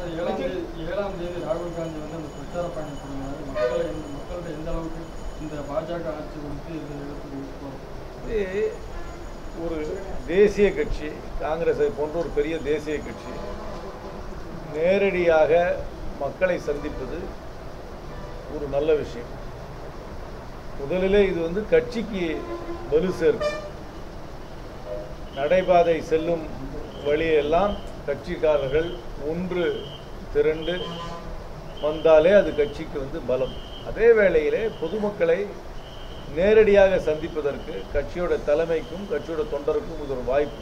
Sir ஏழாம் தேதி ஏழாம் தேதி ராகுல் காந்தி வந்து அந்த பிரச்சார பயணம் பண்ணுவார் மக்களை எந்த- மக்கள்கிட்ட எந்த அளவுக்கு இந்த பாஜக ஆட்சி குறித்து இதை எடுத்து போகிறோம் இது ஒரு தேசிய கட்சி காங்கிரஸை போன்ற ஒரு பெரிய தேசிய கட்சி நேரடியாக மக்களை சந்திப்பது ஒரு நல்ல விஷயம் முதலிலே இது வந்து கட்சிக்கு வலு சேர்க்கும் நடைபாதை செல்லும் வழியெல்லாம் கட்சிக்காரர்கள் ஒன்று திரண்டு வந்தாலே அது கட்சிக்கு வந்து பலம் அதே வேளையிலே பொதுமக்களை நேரடியாக சந்திப்பதற்கு கட்சியோட தலைமைக்கும் கட்சியோட தொண்டருக்கும் இது ஒரு வாய்ப்பு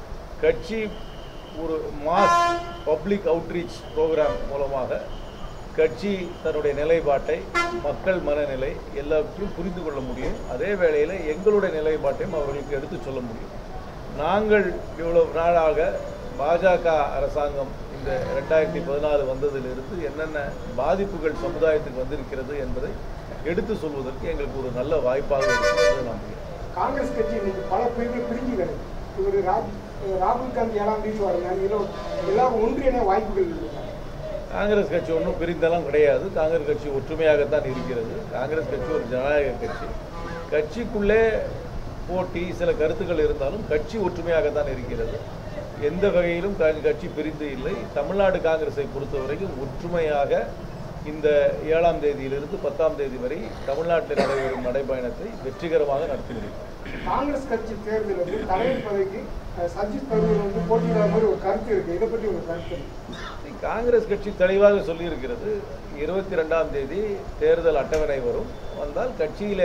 கட்சி ஒரு மாஸ் பப்ளிக் அவுட்ரீச் ப்ரோக்ராம் மூலமாக கட்சி தன்னுடைய நிலைப்பாட்டை மக்கள் மனநிலை எல்லாவற்றையும் புரிந்து கொள்ள முடியும் அதே வேளையில் எங்களுடைய நிலைப்பாட்டையும் அவர்களுக்கு எடுத்து சொல்ல முடியும் நாங்கள் இவ்வளவு நாளாக பாஜக அரசாங்கம் இந்த ரெண்டாயிரத்தி பதினாலு வந்ததிலிருந்து என்னென்ன பாதிப்புகள் சமுதாயத்துக்கு வந்திருக்கிறது என்பதை எடுத்து சொல்வதற்கு எங்களுக்கு ஒரு நல்ல வாய்ப்பாக இருக்கும் என்று நான் நம்புகிறேன் காங்கிரஸ் கட்சி இன்னைக்கு பல பிரிவுகள் பிரிஞ்சு கிடக்கு இவர் ராஜ் ராகுல் காந்தி ஏழாம் தேதி வராங்க இதில் எல்லாரும் ஒன்றியன வாய்ப்புகள் இருக்கு காங்கிரஸ் கட்சி ஒன்றும் பிரிந்தெல்லாம் கிடையாது காங்கிரஸ் கட்சி ஒற்றுமையாகத்தான் இருக்கிறது காங்கிரஸ் கட்சி ஒரு ஜனநாயக கட்சி கட்சிக்குள்ளே போட்டி சில கருத்துக்கள் இருந்தாலும் கட்சி ஒற்றுமையாகத்தான் இருக்கிறது எந்த வகையிலும் க- கட்சி பிரிந்து இல்லை தமிழ்நாடு காங்கிரஸை பொறுத்தவரைக்கும் ஒற்றுமையாக இந்த ஏழாம் தேதியிலிருந்து பத்தாம் தேதி வரை தமிழ்நாட்டில் நடைபெறும் நடைபயணத்தை வெற்றிகரமாக நடத்தி முடியும் காங்கிரஸ் கட்சி தேர்தல் வந்து தலைவர் பதவிக்கு அஹ், சஜித் தரூர் வந்து போட்டியிடாத மாதிரி ஒரு கருத்து இருக்கு இதை பற்றி ஒரு கருத்து காங்கிரஸ் கட்சி தெளிவாக சொல்லியிருக்கிறது இருபத்தி ரெண்டாம் தேதி தேர்தல் அட்டவணை வரும் வந்தால் கட்சியில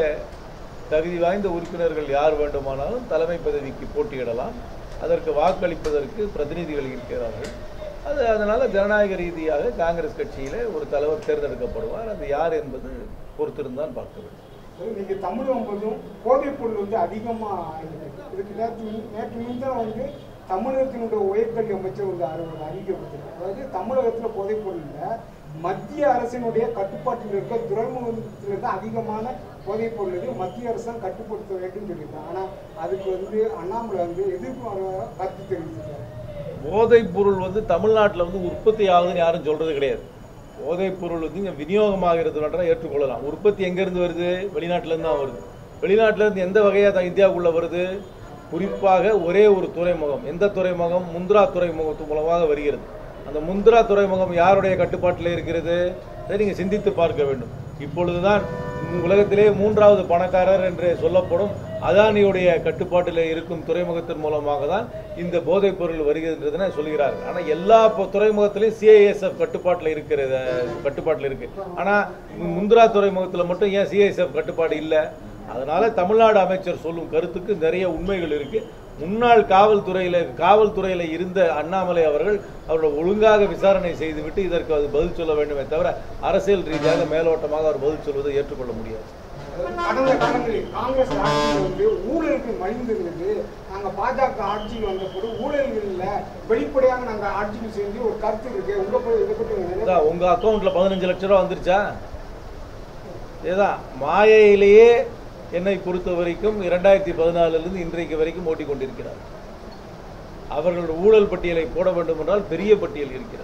தகுதி வாய்ந்த உறுப்பினர்கள் யார் வேண்டுமானாலும் தலைமை பதவிக்கு போட்டியிடலாம் அதற்கு வாக்களிப்பதற்கு பிரதிநிதிகள் இருக்கிறார்கள் அது அதனால ஜனநாயக ரீதியாக காங்கிரஸ் கட்சியில ஒரு தலைவர் தேர்ந்தெடுக்கப்படுவார் அது யார் என்பது பொறுத்திருந்தான் பார்க்க வேண்டும் இன்னைக்கு தமிழகம் முழுவதும் போதைப் பொருள் வந்து அதிகமா இருக்கு இதுக்கு நேற்று நேற்று முன்தான் வந்து தமிழகத்தினுடைய உயர்கல்வி அமைச்சர் வந்து அறி- அறிவிக்கப்பட்டிருக்கு அதாவது தமிழகத்துல போதைப் பொருள் இல்ல மத்திய அரசினுடைய கட்டுப்பாட்டில் இருக்க துறைமுகத்துல தான் அதிகமான போதைப் பொருள் இருக்கு மத்திய அரசு தான் கட்டுப்படுத்த வேண்டும் சொல்லியிருக்காங்க ஆனா அதுக்கு வந்து அண்ணாமலை வந்து எதிர்ப்பு கருத்து தெரிவிச்சிருக்காரு போதைப் பொருள் வந்து தமிழ்நாட்டில் வந்து உற்பத்தி ஆகுதுன்னு யாரும் சொல்றது கிடையாது போதைப் பொருள் வந்து இங்கே விநியோகமாகிறது வேண்டாம் ஏற்றுக்கொள்ளலாம் உற்பத்தி எங்கேருந்து வருது வெளிநாட்டிலேருந்து தான் வருது வெளிநாட்டிலேருந்து எந்த வகையாக தான் இந்தியாவுக்குள்ளே வருது குறிப்பாக ஒரே ஒரு துறைமுகம் எந்த துறைமுகம் முந்த்ரா துறைமுகத்து மூலமாக வருகிறது அந்த முந்த்ரா துறைமுகம் யாருடைய கட்டுப்பாட்டில் இருக்கிறது அதை நீங்கள் சிந்தித்து பார்க்க வேண்டும் இப்பொழுதுதான் உலகத்திலே மூன்றாவது பணக்காரர் என்று சொல்லப்படும் அதானியுடைய கட்டுப்பாட்டில் இருக்கும் துறைமுகத்தின் மூலமாக தான் இந்த போதைப் பொருள் வருகிறதுன்னு சொல்கிறார்கள் ஆனால் எல்லா பொ- துறைமுகத்திலையும் சிஐஎஸ்எஃப் கட்டுப்பாட்டில் இருக்கிறது கட்டுப்பாட்டில் இருக்கு ஆனால் முந்திரா துறைமுகத்தில் மட்டும் ஏன் சிஐஎஸ்எஃப் கட்டுப்பாடு இல்லை அதனால தமிழ்நாடு அமைச்சர் சொல்லும் கருத்துக்கு நிறைய உண்மைகள் இருக்கு முன்னாள் காவல்துறையில காவல்துறையில இருந்த அண்ணாமலை அவர்கள் அவர்கள் ஒழுங்காக விசாரணை செய்துவிட்டு இதற்கு அது பதில் சொல்ல வேண்டுமே தவிர அரசியல் ரீதியாக மேலோட்டமாக அவர் பதில் சொல்வதை ஏற்றுக்கொள்ள முடியாது கடந்த காலங்களில் காங்கிரஸ் ஆட்சியில் வந்து ஊழலுக்கு மலிந்திருந்தது நாங்க பாஜக ஆட்சியில் வந்தபோது ஊழல்கள்ல வெளிப்படையாக நாங்க ஆட்சிக்கு செஞ்சு ஒரு கருத்து இருக்கு உங்க பத்தி- இதை பத்தி உங்க நினைவு- அதான், உங்க அக்கவுண்ட்ல பதினஞ்சு லட்சம் ரூபா வந்துருச்சா இதுதான் மாயையிலேயே என்னை பொறுத்த வரைக்கும் இரண்டாயிரத்தி பதினாலிருந்து இன்றைக்கு வரைக்கும் ஓட்டிக் கொண்டிருக்கிறார் அவர்கள் ஊழல் பட்டியலை போட வேண்டும் என்றால் பெரிய பட்டியல் இருக்கிறது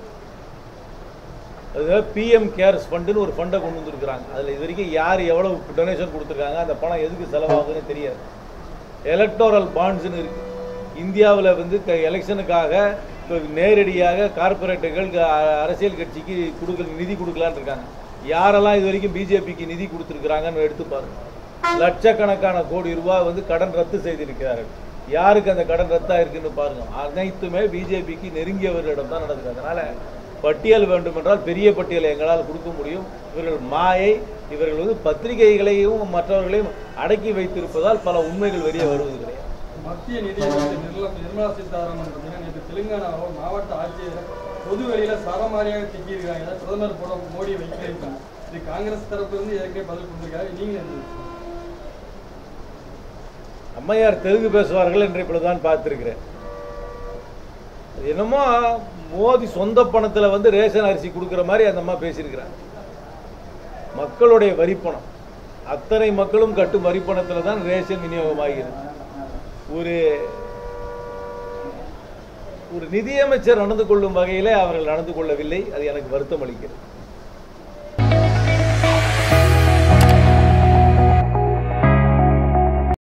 அது பிஎம் கேர்ஸ் ஃபண்டுன்னு ஒரு ஃபண்டை கொண்டு வந்திருக்கிறாங்க அதில் இது வரைக்கும் யார் எவ்வளவு டொனேஷன் கொடுத்துருக்காங்க அந்த பணம் எதுக்கு செலவாகுதுன்னு தெரியாது எலக்டோரல் பாண்ட்ஸ்னு இருக்கு இந்தியாவில் வந்து க- எலெக்ஷனுக்காக இப்போ நேரடியாக கார்ப்பரேட்டுகள் க- அரசியல் கட்சிக்கு கொடுக்க நிதி கொடுக்கலான்னு இருக்காங்க யாரெல்லாம் இது வரைக்கும் பிஜேபிக்கு நிதி கொடுத்துருக்குறாங்கன்னு எடுத்து பாருங்க லட்சக்கணக்கான கோடி ரூபாய் வந்து கடன் ரத்து செய்திருக்கிறார்கள் யாருக்கு அந்த கடன் ரத்தா இருக்குன்னு பாருங்க அனைத்துமே பிஜேபிக்கு நெருங்கியவர்களிடம் தான் நடக்குது அதனால பட்டியல் வேண்டுமென்றால் பெரிய பட்டியலை எங்களால் கொடுக்க முடியும் இவர்கள் மாயை இவர்கள் வந்து பத்திரிகைகளையும் மற்றவர்களையும் அடக்கி வைத்திருப்பதால் பல உண்மைகள் வெளியே வருவது கிடையாது மத்திய நிதியமைச்சர் நிர்மலா நிர்மலா சீதாராமன் பார்த்தீங்கன்னா நேற்று தெலுங்கானாவில் மாவட்ட ஆட்சியர் பொது வெளியில சரமாரியாக திட்டியிருக்காங்க பிரதமர் கூட மோடி வைக்கிறாங்க இது காங்கிரஸ் தரப்புல இருந்து ஏற்கனவே பதில் கொடுத்திருக்காரு நீங்க என்ன நினைக்கிறீங்க? அம்மையார் தெலுங்கு பேசுவார்கள் என்று இப்பொழுதுதான் பார்த்திருக்கிறேன் அது என்னமோ மோடி சொந்த பணத்துல வந்து ரேஷன் அரிசி கொடுக்கிற மாதிரி அந்த அம்மா பேசியிருக்கிறாங்க மக்களுடைய வரிப்பணம் அத்தனை மக்களும் கட்டும் வரிப்பணத்துல தான் ரேஷன் விநியோகமாகிறது ஒரு ஒரு நிதியமைச்சர் நடந்து கொள்ளும் வகையிலே அவர்கள் நடந்து கொள்ளவில்லை அது எனக்கு வருத்தம் அளிக்கிறது